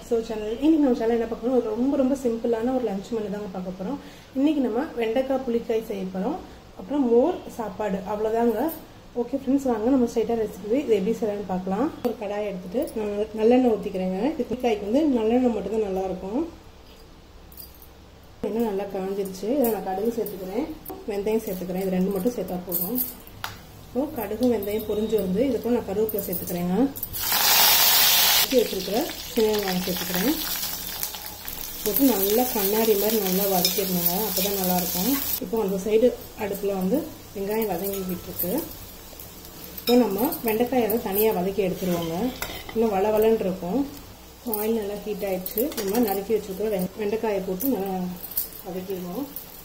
so channel இன்னைக்கு நம்ம channel என்ன பார்க்க போறோம் ஒரு ரொம்ப ரொம்ப சிம்பிளான ஒரு லஞ்ச் மெனு தாங்க பார்க்க போகிறோம் இன்னைக்கு நம்ம வெண்டைக்காய் புளிக்காய் செய்ய போகிறோம் அப்புறம் மோர் சாப்பாடு அவ்வளோதாங்க ஓகே ஃப்ரெண்ட்ஸ் வாங்க நம்ம ஸ்ட்ரைட்டாக ரெசிபி இது எப்படி செய்யலாம்னு பார்க்கலாம் ஒரு கடாயை எடுத்துட்டு நான் நல்லெண்ணெய் ஊற்றிக்கிறேங்க இது புளிக்காய்க்கு வந்து நல்லெண்ணெய் மட்டும்தான் நல்லாயிருக்கும் எண்ணெய் நல்லா காஞ்சிருச்சு இதை நான் கடுகு சேர்த்துக்கிறேன் வெந்தயம் சேர்த்துக்கிறேன் இது ரெண்டு மட்டும் சேர்த்தா போதும் இப்போ கடுகு வெந்தயம் பொரிஞ்சு வந்து இதுக்கு நான் கருவேப்பிலை சேர்த்துக்கிறேங்க வதக்கி வச்சிருக்கிற சின்ன வெங்காயம் சேர்த்துக்கிறேன் போட்டு நல்லா கண்ணாடி மாதிரி நல்லா வதக்கிடணுங்க அப்போ தான் நல்லாயிருக்கும் இப்போ அந்த சைடு அடுப்பில் வந்து வெங்காயம் வதங்கிக்கிட்டு இருக்கு இப்போ நம்ம வெண்டைக்காயை வந்து தனியாக வதக்கி எடுத்துருவோங்க இன்னும் வள வளன்னு இருக்கும் ஆயில் நல்லா ஹீட் ஆயிடுச்சு நம்ம நறுக்கி வச்சுருக்கிற வெ வெண்டைக்காயை போட்டு நல்லா வதக்கிடுவோம்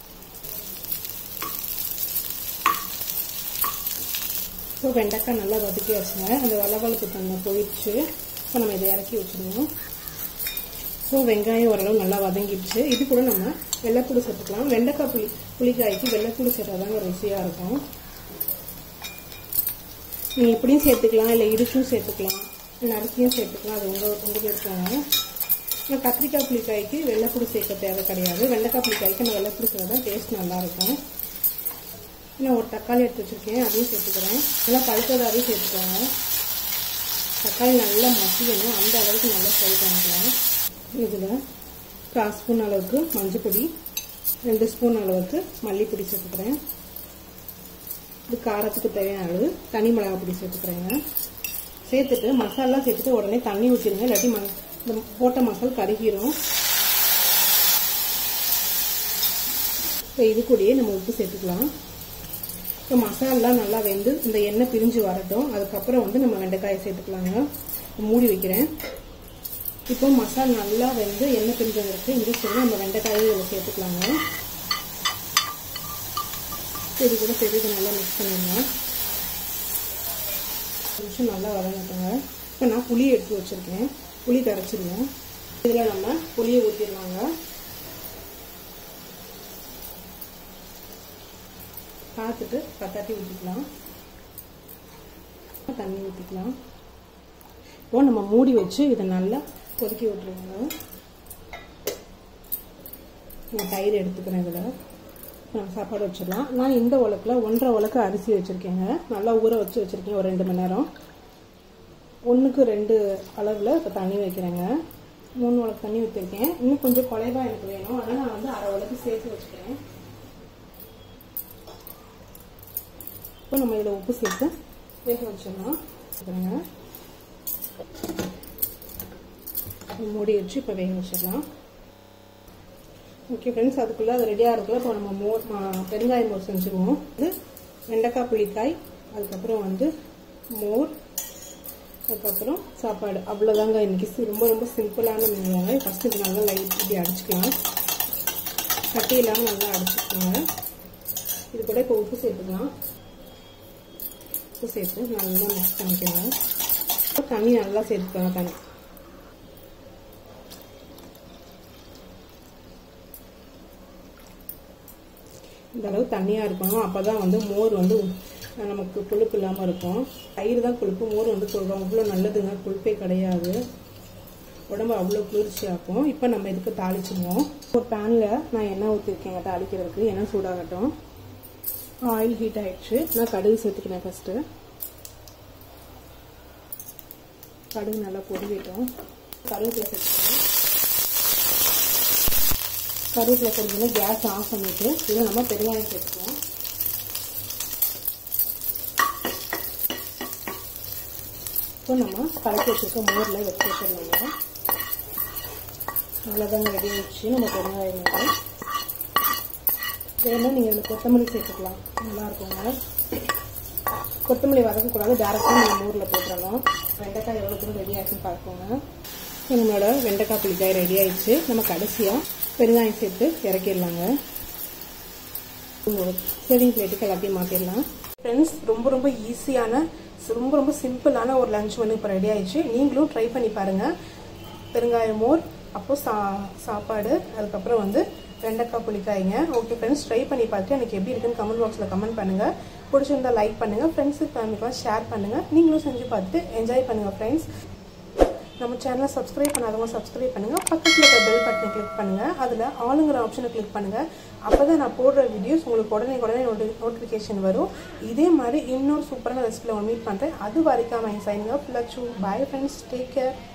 ஸோ வெண்டைக்காய் நல்லா வதக்கி வச்சுங்க அந்த வளவளப்பு தன்மை போயிடுச்சு இப்போ நம்ம இதை இறக்கி வச்சுருவோம் ஸோ வெங்காயம் ஓரளவு நல்லா வதங்கிடுச்சு இது கூட நம்ம வெள்ளைப்பூடு சேர்த்துக்கலாம் வெண்டைக்காய் புளி புளிக்காய்க்கு வெள்ளைப்பூடு சேர்த்தாதாங்க ருசியாக இருக்கும் நீங்கள் இப்படியும் சேர்த்துக்கலாம் இல்லை இடிச்சும் சேர்த்துக்கலாம் இல்லை அரிசியும் சேர்த்துக்கலாம் அது உங்கள் உங்கள் இருக்காங்க இப்போ கத்திரிக்காய் புளிக்காய்க்கு வெள்ளைப்பூடு சேர்க்க தேவை கிடையாது வெண்டைக்காய் புளிக்காய்க்கு அந்த வெள்ளைப்பூடு சேர்த்தா தான் டேஸ்ட் நல்லாயிருக்கும் நான் ஒரு தக்காளி எடுத்து வச்சுருக்கேன் அதையும் சேர்த்துக்கிறேன் நல்லா பழுத்ததாகவே சேர்த்துக்கோங்க தக்காளி நல்லா மசிக்கணும் அந்த அளவுக்கு நல்லா ஃப்ரை பண்ணிக்கலாம் இதில் கால் ஸ்பூன் அளவுக்கு மஞ்சள் பொடி ரெண்டு ஸ்பூன் அளவுக்கு மல்லிப்பொடி சேர்த்துக்கிறேன் இது காரத்துக்கு தேவையான அளவு தனி மிளகா பொடி சேர்த்துக்கிறேங்க சேர்த்துட்டு மசாலா சேர்த்துட்டு உடனே தண்ணி ஊற்றிடுங்க இல்லாட்டி ம இந்த போட்ட மசால் கருகிரும் இப்போ இது கூடயே நம்ம உப்பு சேர்த்துக்கலாம் இப்போ மசாலெலாம் நல்லா வெந்து இந்த எண்ணெய் பிரிஞ்சு வரட்டும் அதுக்கப்புறம் வந்து நம்ம வெண்டைக்காயை சேர்த்துக்கலாங்க மூடி வைக்கிறேன் இப்போ மசாலா நல்லா வெந்து எண்ணெய் பிரிஞ்சு வந்துருக்கு இந்த சொல்லி நம்ம வெண்டைக்காயை இதில் சேர்த்துக்கலாங்க இது கூட சேர்த்து நல்லா மிக்ஸ் பண்ணிடுங்க நிமிஷம் நல்லா வதங்கட்டுங்க இப்போ நான் புளி எடுத்து வச்சுருக்கேன் புளி கரைச்சிருங்க இதில் நம்ம புளியை ஊற்றிடலாங்க பார்த்துட்டு பத்தாட்டி ஊற்றிக்கலாம் தண்ணி ஊற்றிக்கலாம் இப்போ நம்ம மூடி வச்சு இதை நல்லா கொதிக்க விட்டுருங்க நான் தயிர் எடுத்துக்கிறேன் இதில் நான் சாப்பாடு வச்சிடலாம் நான் இந்த உலக்கில் ஒன்றரை உலக்கு அரிசி வச்சுருக்கேங்க நல்லா ஊற வச்சு வச்சுருக்கேன் ஒரு ரெண்டு மணி நேரம் ஒன்றுக்கு ரெண்டு அளவில் இப்போ தண்ணி வைக்கிறேங்க மூணு உலக்கு தண்ணி ஊற்றிருக்கேன் இன்னும் கொஞ்சம் குறைவாக எனக்கு வேணும் அதனால் நான் வந்து அரை உலக்கு சேர்த்து வச்சுக்கிறேன் இப்போ நம்ம இதில் உப்பு சேர்த்து வேக வச்சிடலாம் வச்சுக்கிறேங்க மூடி வச்சு இப்போ வேக வச்சிடலாம் ஓகே ஃப்ரெண்ட்ஸ் அதுக்குள்ளே அது ரெடியாக இருக்குல்ல இப்போ நம்ம மோர் பெருங்காய மோர் செஞ்சுருவோம் இது வெண்டைக்காய் புளிக்காய் அதுக்கப்புறம் வந்து மோர் அதுக்கப்புறம் சாப்பாடு அவ்வளோதாங்க இன்றைக்கி ரொம்ப ரொம்ப சிம்பிளான மெனுவாங்க ஃபஸ்ட்டு இது நல்லா லைட் இப்படி அடிச்சுக்கலாம் கட்டி இல்லாமல் நல்லா அடிச்சுக்கோங்க இது கூட இப்போ உப்பு சேர்த்துக்கலாம் உப்பு சேர்த்து நல்லா மிக்ஸ் பண்ணிக்கோங்க தண்ணி நல்லா சேர்த்துக்கோங்க தண்ணி இந்த அளவு தண்ணியாக இருக்கணும் அப்போ தான் வந்து மோர் வந்து நமக்கு கொழுப்பு இல்லாமல் இருக்கும் தயிர் தான் கொழுப்பு மோர் வந்து சொல்கிறோம் அவ்வளோ நல்லதுங்க கொழுப்பே கிடையாது உடம்பு அவ்வளோ குளிர்ச்சியாக்கும் இப்போ நம்ம இதுக்கு தாளிச்சுடுவோம் ஒரு பேனில் நான் எண்ணெய் ஊற்றிருக்கேங்க தாளிக்கிறதுக்கு எண்ணெய் சூடாகட்டும் ஆயில் ஹீட் ஆகிடுச்சு நான் கடுகு சேர்த்துக்கிறேன் ஃபஸ்ட்டு கடுகு நல்லா பொடிவிட்டோம் கருவேப்பிலை சேர்த்துக்கிறேன் கருவேப்பிலை பொடிஞ்சோன்னா கேஸ் ஆஃப் பண்ணிவிட்டு இதில் நம்ம பெருங்காயம் சேர்த்துக்குவோம் இப்போ நம்ம கலக்கி வச்சுருக்க மோரில் வச்சு வச்சிடலாங்க அவ்வளோதாங்க ரெடி ஆயிடுச்சு நம்ம பெருங்காயம் மேலே வேணும்னா நீங்கள் இதில் கொத்தமல்லி சேர்த்துக்கலாம் நல்லா இருக்குங்க கொத்தமல்லி வதக்கக்கூடாது டேரெக்டாக நீங்கள் மோரில் போட்டுடணும் வெண்டைக்காய் எவ்வளோ தூரம் ரெடி ஆகிடுச்சுன்னு பார்ப்போங்க நம்மளோட வெண்டைக்காய் புளிக்காய் ரெடி ஆயிடுச்சு நம்ம கடைசியாக பெருங்காயம் சேர்த்து இறக்கிடலாங்க சர்விங் பிளேட்டுக்கு எல்லாத்தையும் மாற்றிடலாம் ஃப்ரெண்ட்ஸ் ரொம்ப ரொம்ப ஈஸியான ரொம்ப ரொம்ப சிம்பிளான ஒரு லஞ்ச் வந்து இப்போ ரெடி ஆயிடுச்சு நீங்களும் ட்ரை பண்ணி பாருங்கள் பெருங்காயம் மோர் அப்போ சா சாப்பாடு அதுக்கப்புறம் வந்து வெண்டைக்காய் புளிக்காய்ங்க ஓகே ஃப்ரெண்ட்ஸ் ட்ரை பண்ணி பார்த்துட்டு எனக்கு எப்படி இருக்குன்னு கமெண்ட் பாக்ஸில் கமெண்ட் பண்ணுங்கள் பிடிச்சிருந்தா லைக் பண்ணுங்கள் ஃப்ரெண்ட்ஸுக்கு ஃபேமிலிக்கெலாம் ஷேர் பண்ணுங்கள் நீங்களும் செஞ்சு பார்த்துட்டு என்ஜாய் பண்ணுங்கள் ஃப்ரெண்ட்ஸ் நம்ம சேனலை சப்ஸ்கிரைப் பண்ணாதவங்க சப்ஸ்கிரைப் பண்ணுங்கள் பக்கத்தில் இருக்க பெல் பட்டனை கிளிக் பண்ணுங்கள் அதில் ஆளுங்கிற ஆப்ஷனை கிளிக் பண்ணுங்கள் அப்போ தான் நான் போடுற வீடியோஸ் உங்களுக்கு உடனே உடனே நோட்டி நோட்டிஃபிகேஷன் வரும் இதே மாதிரி இன்னொரு சூப்பரான ரெசிபியில் மீட் பண்ணுறேன் அது வரைக்கும் நான் signing off Lakshu bye friends take care